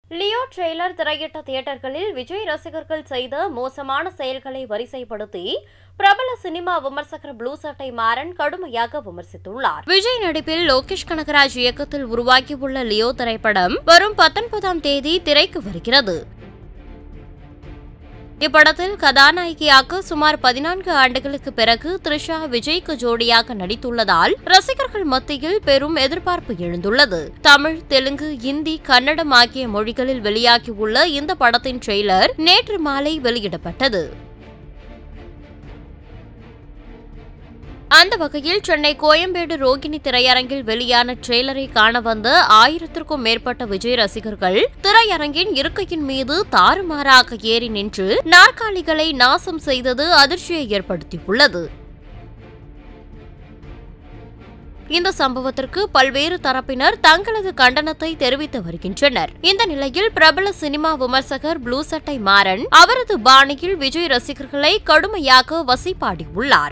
Leo trailer திரையிட்ட தியேட்டர்களில் விஜய் ரசிகர்கள் செய்த மோசமான செயல்களை வரிசைப்படுத்தி பிரபல சினிமா விமர்சகர் ப்ளூ சட்டை மாறன் கடுமையாக விமர்சித்துள்ளார் விஜய் நடிப்பில் லோகேஷ் கனகராஜ் இயக்கத்தில் உருவாகியுள்ள லியோ திரைப்படம் வரும் பத்தொன்பதாம் தேதி திரைக்கு வருகிறது இப்படத்தில் கதாநாயகியாக சுமார் பதினான்கு ஆண்டுகளுக்கு பிறகு த்ரிஷா விஜய்க்கு ஜோடியாக நடித்துள்ளதால் ரசிகர்கள் மத்தியில் பெரும் எதிர்பார்ப்பு எழுந்துள்ளது தமிழ் தெலுங்கு இந்தி கன்னடம் ஆகிய மொழிகளில் வெளியாகியுள்ள இந்த படத்தின் ட்ரெய்லர் நேற்று மாலை வெளியிடப்பட்டது அந்த வகையில் சென்னை கோயம்பேடு ரோகிணி திரையரங்கில் வெளியான ட்ரெய்லரை காண வந்த ஆயிரத்திற்கும் மேற்பட்ட விஜய் ரசிகர்கள் திரையரங்கின் இருக்கையின் மீது தாறுமாறாக ஏறி நின்று நாற்காலிகளை நாசம் செய்தது அதிர்ச்சியை ஏற்படுத்தியுள்ளது இந்த சம்பவத்திற்கு பல்வேறு தரப்பினர் தங்களது கண்டனத்தை தெரிவித்து வருகின்றனர் இந்த நிலையில் பிரபல சினிமா விமர்சகர் ப்ளூ சட்டை மாறன் அவரது பாணியில் விஜய் ரசிகர்களை கடுமையாக வசிப்பாடியுள்ளார்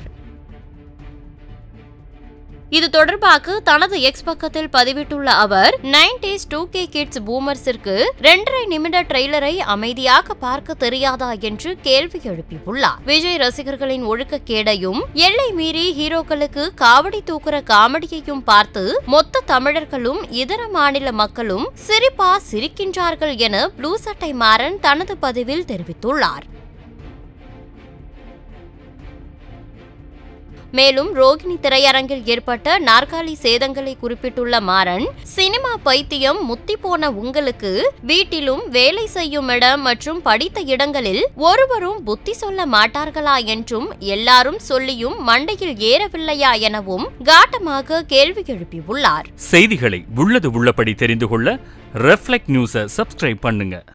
இது தொடர்பாக தனது எக்ஸ் பக்கத்தில் பதிவிட்டுள்ள அவர் நைன்டிஸ் டூ கே கிட்ஸ் பூமர்ஸிற்கு இரண்டரை நிமிட ட்ரெய்லரை அமைதியாக பார்க்க தெரியாதா என்று கேள்வி எழுப்பியுள்ளார் விஜய் ரசிகர்களின் ஒழுக்கக்கேடையும் எல்லை மீறி ஹீரோக்களுக்கு காவடி தூக்குற காமெடியையும் பார்த்து மொத்த தமிழர்களும் இதர மாநில மக்களும் சிரிப்பா சிரிக்கின்றார்கள் என ப்ளூ சட்டை மாறன் தனது பதிவில் தெரிவித்துள்ளார் மேலும் ரோகிணி திரையரங்கில் ஏற்பட்ட நாற்காலி சேதங்களை குறிப்பிட்டுள்ள மாறன் சினிமா பைத்தியம் முத்தி போன உங்களுக்கு வீட்டிலும் வேலை செய்யும் இடம் மற்றும் படித்த இடங்களில் ஒருவரும் புத்தி சொல்ல மாட்டார்களா என்றும் எல்லாரும் சொல்லியும் மண்டையில் ஏறவில்லையா எனவும் காட்டமாக கேள்வி எழுப்பியுள்ளார் செய்திகளை உள்ளது உள்ளபடி தெரிந்து கொள்ள ரெஃப்ளெக்ட் நியூஸை சப்ஸ்கிரைப் பண்ணுங்க